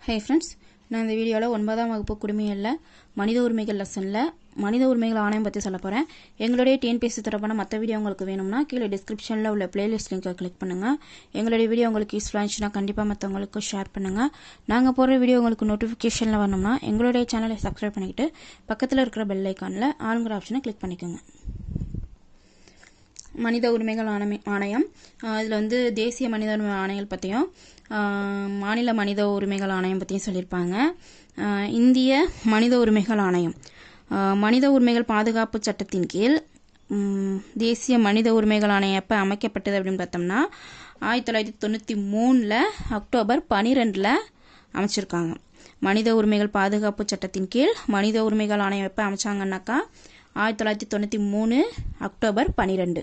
hey friends நான் இந்த வீடியோவில் ஒன்பதாம் வகுப்பு குடிமையில் மனித உரிமைகள் லெசனில் மனித உரிமைகள் ஆணையம் பற்றி சொல்ல போகிறேன் எங்களுடைய டிஎன்பிஎஸ்சி தொடர்பான மற்ற வீடியோ உங்களுக்கு வேணும்னா கீழே டிஸ்கிரிப்ஷனில் உள்ள பிளேலிஸ்ட் லிங்கை கிளிக் பண்ணுங்கள் எங்களுடைய வீடியோ உங்களுக்கு யூஸ்ஃபுல்லாக இருந்துச்சுன்னா கண்டிப்பாக மற்றவங்களுக்கு ஷேர் பண்ணுங்கள் நாங்கள் போடுற வீடியோ உங்களுக்கு நோட்டிஃபிகேஷனில் வரணும்னா எங்களுடைய சேனலை சப்ஸ்கிரைப் பண்ணிக்கிட்டு பக்கத்தில் இருக்கிற பெல் ஐக்கானில் ஆளுங்கிற ஆப்ஷனை கிளிக் பண்ணிக்கோங்க மனித உரிமைகள் ஆணைய ஆணையம் இதில் வந்து தேசிய மனித உரிமை ஆணையங்கள் பற்றியும் மாநில மனித உரிமைகள் ஆணையம் பற்றியும் சொல்லியிருப்பாங்க ஆஹ் இந்திய மனித உரிமைகள் ஆணையம் ஆஹ் மனித உரிமைகள் பாதுகாப்பு சட்டத்தின் கீழ் ம், தேசிய மனித உரிமைகள் ஆணையம் எப்போ அமைக்கப்பட்டது அப்படின்னு பார்த்தோம்னா ஆயிரத்தி தொள்ளாயிரத்தி தொண்ணூற்றி மூணில் அக்டோபர் பனிரெண்டில் அமைச்சிருக்காங்க மனித உரிமைகள் பாதுகாப்பு சட்டத்தின் கீழ் மனித உரிமைகள் ஆணையம் எப்போ அமைச்சாங்கன்னாக்கா ஆயிரத்தி தொள்ளாயிரத்தி தொண்ணூற்றி மூணு அக்டோபர் பனிரெண்டு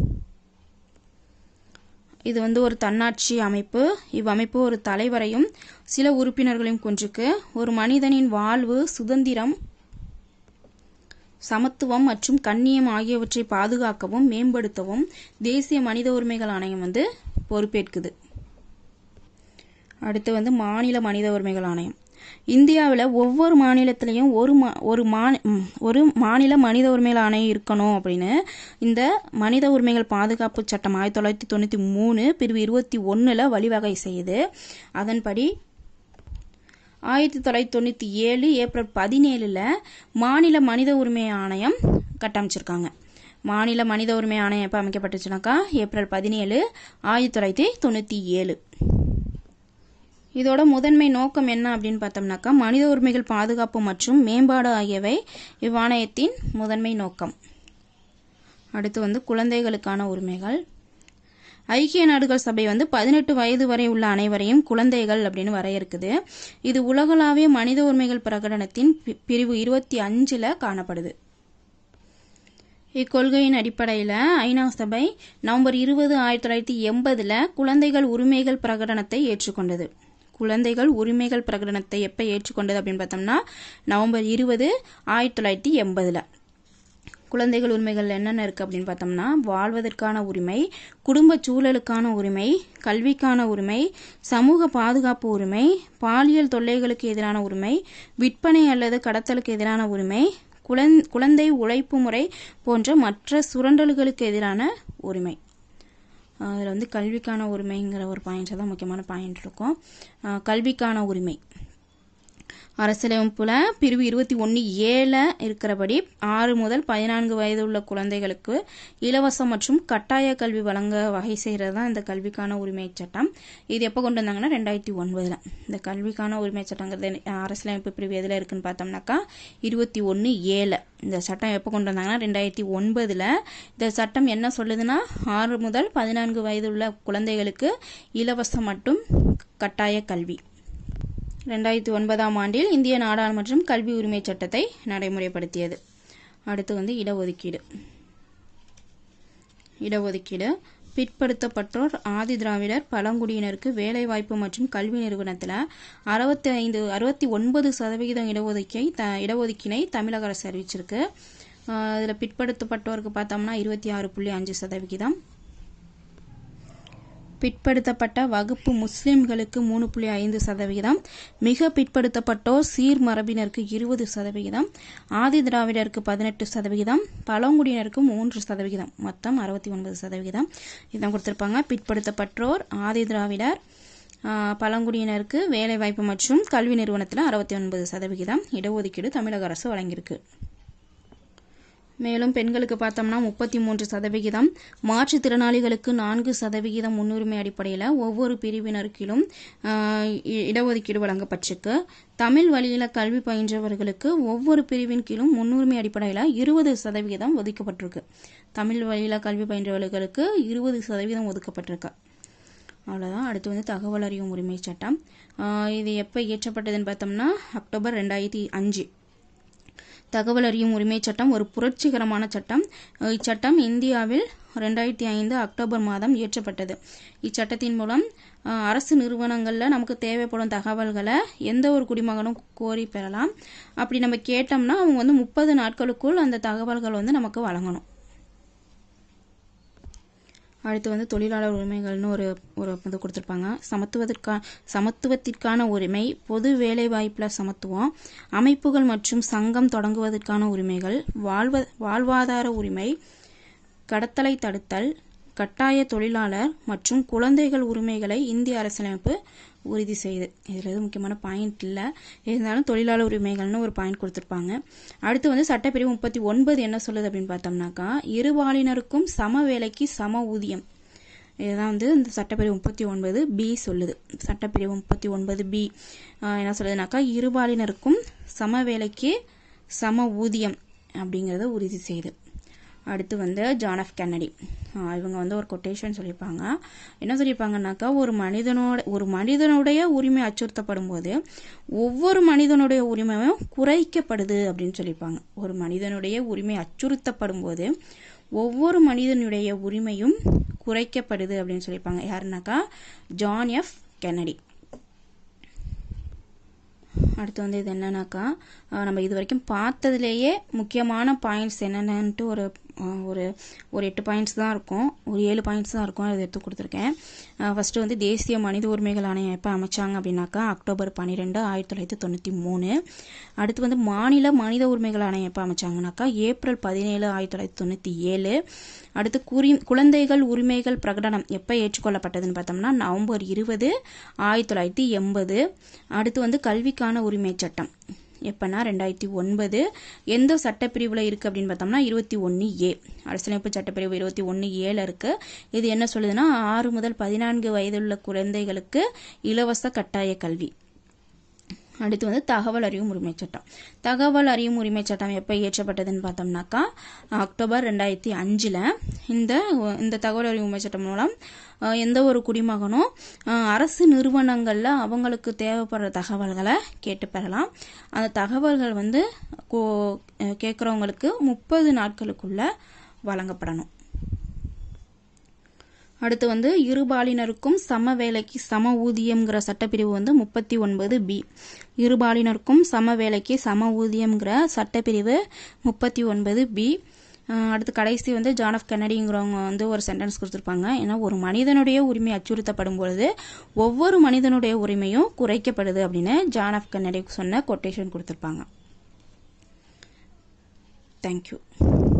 இது வந்து ஒரு தன்னாட்சி அமைப்பு இவ்வமைப்பு ஒரு தலைவரையும் சில உறுப்பினர்களையும் கொண்டிருக்கு ஒரு மனிதனின் வாழ்வு சுதந்திரம் சமத்துவம் மற்றும் கண்ணியம் ஆகியவற்றை பாதுகாக்கவும் மேம்படுத்தவும் தேசிய மனித உரிமைகள் ஆணையம் வந்து பொறுப்பேற்குது அடுத்து வந்து மாநில மனித உரிமைகள் ஆணையம் இந்தியாவில் ஒவ்வொரு மாநிலத்திலையும் ஒரு மா ஒரு மா ம், ஒரு மாநில மனித உரிமைகள் ஆணையம் இருக்கணும் அப்படின்னு இந்த மனித உரிமைகள் பாதுகாப்பு சட்டம் ஆயிரத்தி தொள்ளாயிரத்தி தொண்ணூற்றி மூணு பிரிவு இருபத்தி ஒன்றில் வழிவகை செய்யுது அதன்படி ஆயிரத்தி தொள்ளாயிரத்தி தொண்ணூற்றி ஏழு ஏப்ரல் பதினேழில் மாநில மனித உரிமை ஆணையம் கட்டமைச்சிருக்காங்க மாநில மனித உரிமை ஆணையம் எப்போ அமைக்கப்பட்டுச்சுனாக்கா ஏப்ரல் பதினேழு ஆயிரத்தி தொள்ளாயிரத்தி தொண்ணூற்றி ஏழு இதோட முதன்மை நோக்கம் என்ன அப்படின்னு பார்த்தோம்னாக்கா மனித உரிமைகள் பாதுகாப்பு மற்றும் மேம்பாடு ஆகியவை இவ்வாணையத்தின் முதன்மை நோக்கம் அடுத்து வந்து குழந்தைகளுக்கான உரிமைகள் ஐக்கிய நாடுகள் சபை வந்து பதினெட்டு வயது வரை உள்ள அனைவரையும் குழந்தைகள் அப்படின்னு வரையறுக்குது இது உலகளாவிய மனித உரிமைகள் பிரகடனத்தின் பி- பிரிவு இருபத்தி அஞ்சுல காணப்படுது இக்கொள்கையின் அடிப்படையில் ஐநா சபை நவம்பர் இருபது ஆயிரத்தி தொள்ளாயிரத்தி எண்பதுல குழந்தைகள் உரிமைகள் பிரகடனத்தை ஏற்றுக்கொண்டது குழந்தைகள் உரிமைகள் பிரகடனத்தை எப்போ ஏற்றுக்கொண்டது அப்படின்னு பார்த்தோம்னா நவம்பர் இருபது ஆயிரத்தி தொள்ளாயிரத்தி எண்பதுல குழந்தைகள் உரிமைகள் என்னென்ன இருக்குது அப்படின்னு பார்த்தோம்னா வாழ்வதற்கான உரிமை குடும்ப சூழலுக்கான உரிமை கல்விக்கான உரிமை சமூக பாதுகாப்பு உரிமை பாலியல் தொல்லைகளுக்கு எதிரான உரிமை விற்பனை அல்லது கடத்தலுக்கு எதிரான உரிமை குழந் குழந்தை உழைப்பு முறை போன்ற மற்ற சுரண்டல்களுக்கு எதிரான உரிமை அதில் வந்து கல்விக்கான உரிமைங்கிற ஒரு பாயிண்ட் தான் முக்கியமான பாயிண்ட் இருக்கும் அஹ் கல்விக்கான உரிமை அரசியலமைப்புல பிரிவு இருபத்தி ஒன்று ஏழ இருக்கிறபடி ஆறு முதல் பதினான்கு வயது உள்ள குழந்தைகளுக்கு இலவச மற்றும் கட்டாய கல்வி வழங்க வகை செய்கிறது தான் இந்த கல்விக்கான உரிமை சட்டம் இது எப்போ கொண்டு வந்தாங்கன்னா ரெண்டாயிரத்தி ஒன்பதுல இந்த கல்விக்கான உரிமை சட்டங்கிறது அரசியலமைப்பு பிரிவு எதில் இருக்குன்னு பார்த்தோம்னாக்கா இருபத்தி ஒன்று ஏழு இந்த சட்டம் எப்போ கொண்டு வந்தாங்கன்னா ரெண்டாயிரத்தி ஒன்பதுல இந்த சட்டம் என்ன சொல்லுதுன்னா ஆறு முதல் பதினான்கு வயது உள்ள குழந்தைகளுக்கு இலவச மற்றும் கட்டாய கல்வி ரெண்டாயிரத்தி ஒன்பதாம் ஆண்டில் இந்திய நாடாளுமன்றம் கல்வி உரிமை சட்டத்தை நடைமுறைப்படுத்தியது அடுத்து வந்து இடஒதுக்கீடு இடஒதுக்கீடு பிற்படுத்தப்பட்டோர் ஆதி திராவிடர் பழங்குடியினருக்கு வேலைவாய்ப்பு மற்றும் கல்வி நிறுவனத்தில் அறுபத்தி ஐந்து அறுபத்தி ஒன்பது சதவிகிதம் இடஒதுக்கை த இடஒதுக்கினை தமிழக அரசு அறிவிச்சிருக்கு இதில் பிற்படுத்தப்பட்டோருக்கு பார்த்தோம்னா இருபத்தி ஆறு புள்ளி அஞ்சு சதவிகிதம் பிற்படுத்தப்பட்ட வகுப்பு முஸ்லிம்களுக்கு மூணு புள்ளி ஐந்து சதவிகிதம் மிக பிற்படுத்தப்பட்டோர் சீர் மரபினருக்கு இருபது சதவிகிதம் ஆதி திராவிடருக்கு பதினெட்டு சதவிகிதம் பழங்குடியினருக்கு மூன்று சதவிகிதம் மொத்தம் அறுபத்தி ஒன்பது சதவிகிதம் இதான் கொடுத்துருப்பாங்க பிற்படுத்தப்பட்டோர் ஆதி திராவிடர் ஆஹ், பழங்குடியினருக்கு வேலைவாய்ப்பு மற்றும் கல்வி நிறுவனத்தில் அறுபத்தி ஒன்பது சதவிகிதம் இடஒதுக்கீடு தமிழக அரசு வழங்கியிருக்கு மேலும் பெண்களுக்கு பார்த்தோம்னா முப்பத்தி மூன்று சதவிகிதம் மாற்றுத்திறனாளிகளுக்கு நான்கு சதவிகிதம் முன்னுரிமை அடிப்படையில் ஒவ்வொரு பிரிவினருக்கிலும் ஆஹ், இ- இடஒதுக்கீடு வழங்கப்பட்டிருக்கு தமிழ் வழியில கல்வி பயின்றவர்களுக்கு ஒவ்வொரு பிரிவின் கீழும் முன்னுரிமை அடிப்படையில் இருபது சதவிகிதம் ஒதுக்கப்பட்டிருக்கு தமிழ் வழியில கல்வி பயின்றவர்களுக்கு இருபது சதவீதம் ஒதுக்கப்பட்டிருக்கு அவ்வளோதான் அடுத்து வந்து தகவல் அறியும் உரிமை சட்டம் ஆஹ், இது எப்போ இயற்றப்பட்டதுன்னு பார்த்தோம்னா அக்டோபர் ரெண்டாயிரத்தி அஞ்சு தகவல் அறியும் உரிமை சட்டம் ஒரு புரட்சிகரமான சட்டம் அஹ் இச்சட்டம் இந்தியாவில் ரெண்டாயிரத்தி ஐந்து அக்டோபர் மாதம் இயற்றப்பட்டது இச்சட்டத்தின் மூலம் அஹ், அரசு நிறுவனங்களில் நமக்கு தேவைப்படும் தகவல்களை எந்த ஒரு குடிமகனும் கோரி பெறலாம் அப்படி நம்ம கேட்டோம்னா அவங்க வந்து முப்பது நாட்களுக்குள் அந்த தகவல்கள் வந்து நமக்கு வழங்கணும் அடுத்து வந்து தொழிலாளர் உரிமைகள்னு ஒரு ஒரு இது கொடுத்துருப்பாங்க சமத்துவத்திற்கா சமத்துவத்திற்கான உரிமை பொது வேலைவாய்ப்பில் சமத்துவம் அமைப்புகள் மற்றும் சங்கம் தொடங்குவதற்கான உரிமைகள் வாழ்வ வாழ்வாதார உரிமை கடத்தலை தடுத்தல் கட்டாய தொழிலாளர் மற்றும் குழந்தைகள் உரிமைகளை இந்திய அரசியலமைப்பு உறுதி செய்யுது இதில் எதுவும் முக்கியமான பாயிண்ட் இல்லை இருந்தாலும் தொழிலாளர் உரிமைகள்னு ஒரு பாயிண்ட் கொடுத்துருப்பாங்க அடுத்து வந்து சட்டப்பிரிவு முப்பத்தி ஒன்பது என்ன சொல்லுது அப்படின்னு பார்த்தோம்னாக்கா இருபாலினருக்கும் சம வேலைக்கு சம ஊதியம் இதுதான் வந்து இந்த சட்டப்பிரிவு முப்பத்தி ஒன்பது பி சொல்லுது சட்டப்பிரிவு முப்பத்தி ஒன்பது பி என்ன சொல்லுதுனாக்கா இருபாலினருக்கும் சம வேலைக்கு சம ஊதியம் அப்படிங்கிறத உறுதி செய்யுது அடுத்து வந்து ஜான் ஆஃப் கென்னடி ஆஹ் இவங்க வந்து ஒரு கொட்டேஷன் சொல்லியிருப்பாங்க என்ன சொல்லியிருப்பாங்கன்னாக்கா ஒரு மனிதனோட ஒரு மனிதனுடைய உரிமை அச்சுறுத்தப்படும் போது ஒவ்வொரு மனிதனுடைய உரிமையும் குறைக்கப்படுது அப்படின்னு சொல்லியிருப்பாங்க ஒரு மனிதனுடைய உரிமை அச்சுறுத்தப்படும் போது ஒவ்வொரு மனிதனுடைய உரிமையும் குறைக்கப்படுது அப்படின்னு சொல்லியிருப்பாங்க யாருனாக்கா ஜான் எஃப் கென்னடி அடுத்து வந்து இது என்னன்னாக்கா அஹ் நம்ம இது வரைக்கும் பார்த்ததுலேயே முக்கியமான பாயிண்ட்ஸ் என்னென்னன்ட்டு ஒரு அஹ் ஒரு ஒரு எட்டு பாயிண்ட்ஸ் தான் இருக்கும் ஒரு ஏழு பாயிண்ட்ஸ் தான் இருக்கும் அதை எடுத்து கொடுத்துருக்கேன் ஃபஸ்ட்டு வந்து தேசிய மனித உரிமைகள் ஆணையம் எப்போ அமைச்சாங்க அப்படின்னாக்கா அக்டோபர் பன்னிரெண்டு ஆயிரத்தி தொள்ளாயிரத்தி தொண்ணூற்றி மூணு அடுத்து வந்து மாநில மனித உரிமைகள் ஆணையம் எப்போ அமைச்சாங்கனாக்கா ஏப்ரல் பதினேழு ஆயிரத்தி தொள்ளாயிரத்தி தொண்ணூற்றி ஏழு அடுத்து குறி குழந்தைகள் உரிமைகள் பிரகடனம் எப்போ ஏற்றுக்கொள்ளப்பட்டதுன்னு பார்த்தோம்னா நவம்பர் இருபது ஆயிரத்தி தொள்ளாயிரத்தி எண்பது அடுத்து வந்து கல்விக்கான உரிமை சட்டம் எப்போனா ரெண்டாயிரத்தி ஒன்பது எந்த சட்டப்பிரிவில் இருக்குது அப்படின்னு பார்த்தோம்னா இருபத்தி ஒன்று ஏ அரசியலமைப்பு சட்டப்பிரிவு இருபத்தி ஒன்று ஏல இருக்குது இது என்ன சொல்லுதுன்னா ஆறு முதல் பதினான்கு வயதுள்ள குழந்தைகளுக்கு இலவச கட்டாய கல்வி அடுத்து வந்து தகவல் அறியும் உரிமை சட்டம் தகவல் அறியும் உரிமை சட்டம் எப்போ இயற்றப்பட்டதுன்னு பார்த்தோம்னாக்கா அக்டோபர் ரெண்டாயிரத்தி அஞ்சில் இந்த இந்த தகவல் அறியும் உரிமை சட்டம் மூலம் அஹ், எந்த ஒரு குடிமகனும் அஹ், அரசு நிறுவனங்களில் அவங்களுக்கு தேவைப்படுற தகவல்களை கேட்டு பெறலாம் அந்த தகவல்கள் வந்து கோ- அஹ், கேட்குறவங்களுக்கு முப்பது நாட்களுக்குள்ள வழங்கப்படணும் அடுத்து வந்து இருபாலினருக்கும் சம வேலைக்கு சம ஊதியம்ங்கிற சட்டப்பிரிவு வந்து முப்பத்தி ஒன்பது பி இருபாலினருக்கும் சம வேலைக்கு சம ஊதியம்ங்கிற சட்டப்பிரிவு முப்பத்தி ஒன்பது பி அடுத்து கடைசி வந்து ஜான் ஆஃப் கென்னடிங்கிறவங்க வந்து ஒரு சென்டென்ஸ் கொடுத்துருப்பாங்க ஏன்னா ஒரு மனிதனுடைய உரிமை அச்சுறுத்தப்படும் பொழுது ஒவ்வொரு மனிதனுடைய உரிமையும் குறைக்கப்படுது அப்படின்னு ஜான் ஆஃப் கென்னடி சொன்ன கொட்டேஷன் கொடுத்துருப்பாங்க தேங்க்யூ